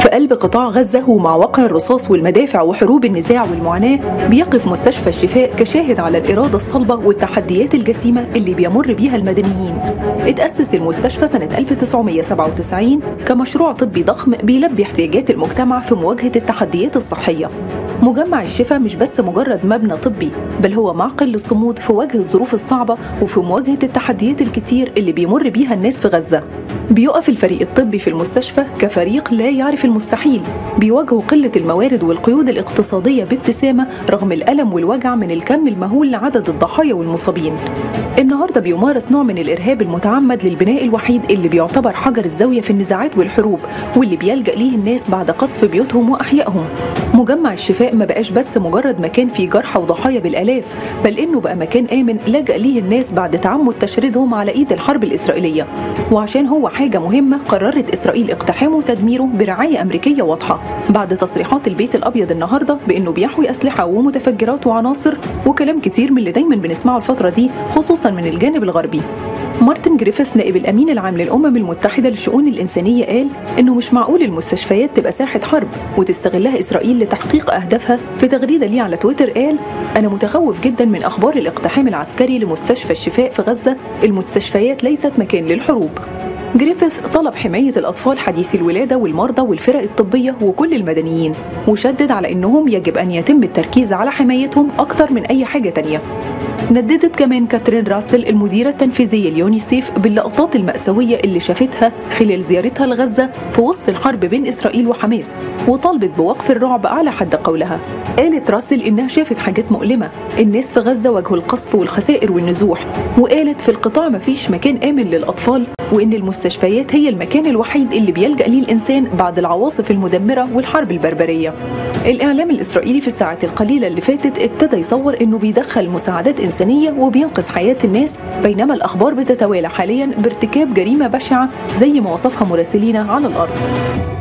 في قلب قطاع غزة ومع واقع الرصاص والمدافع وحروب النزاع والمعاناة بيقف مستشفى الشفاء كشاهد على الإرادة الصلبة والتحديات الجسيمة اللي بيمر بيها المدنيين اتأسس المستشفى سنة 1997 كمشروع طبي ضخم بيلبي احتياجات المجتمع في مواجهة التحديات الصحية مجمع الشفاء مش بس مجرد مبنى طبي بل هو معقل للصمود في وجه الظروف الصعبة وفي مواجهة التحديات الكتير اللي بيمر بيها الناس في غزة بيقف الفريق الطبي في المستشفى كفريق لا يعرف المستحيل بيواجهوا قلة الموارد والقيود الاقتصادية بابتسامة رغم الألم والوجع من الكم المهول لعدد الضحايا والمصابين النهاردة بيمارس نوع من الإرهاب المتعمد للبناء الوحيد اللي بيعتبر حجر الزاوية في النزاعات والحروب واللي بيلجأ ليه الناس بعد قصف بيوتهم وأحيائهم مجمع الشفاء ما بقاش بس مجرد مكان فيه جرحى وضحايا بالآلاف بل إنه بقى مكان آمن لجأ ليه الناس بعد تعمد تشريدهم على إيد الحرب الإسرائيلية وعشان هو حاجة مهمة قررت إسرائيل اقتحامه وتدميره برعاية أمريكية واضحة بعد تصريحات البيت الأبيض النهاردة بإنه بيحوي أسلحة ومتفجرات وعناصر وكلام كتير من اللي دايما بنسمعه الفترة دي خصوصا من الجانب الغربي مارتن جريفيث نائب الامين العام للامم المتحده للشؤون الانسانيه قال انه مش معقول المستشفيات تبقى ساحه حرب وتستغلها اسرائيل لتحقيق اهدافها في تغريده ليه على تويتر قال انا متخوف جدا من اخبار الاقتحام العسكري لمستشفى الشفاء في غزه المستشفيات ليست مكان للحروب جريفيث طلب حماية الأطفال حديثي الولادة والمرضى والفرق الطبية وكل المدنيين وشدد على أنهم يجب أن يتم التركيز على حمايتهم أكثر من أي حاجة تانية نددت كمان كاترين راسل المديرة التنفيذية ليونيسيف باللقطات المأساوية اللي شافتها خلال زيارتها لغزة في وسط الحرب بين إسرائيل وحماس وطالبت بوقف الرعب على حد قولها قالت راسل إنها شافت حاجات مؤلمة الناس في غزة واجهوا القصف والخسائر والنزوح وقالت في القطاع مفيش مكان آمن للأطفال وإن المستشفيات هي المكان الوحيد اللي بيلجأ ليه الإنسان بعد العواصف المدمرة والحرب البربرية الإعلام الإسرائيلي في الساعات القليلة اللي فاتت ابتدى يصور إنه بيدخل مساعدات إنسانية وبينقذ حياة الناس بينما الأخبار بتتوالى حاليا بارتكاب جريمة بشعة زي ما وصفها مراسلينا على الأرض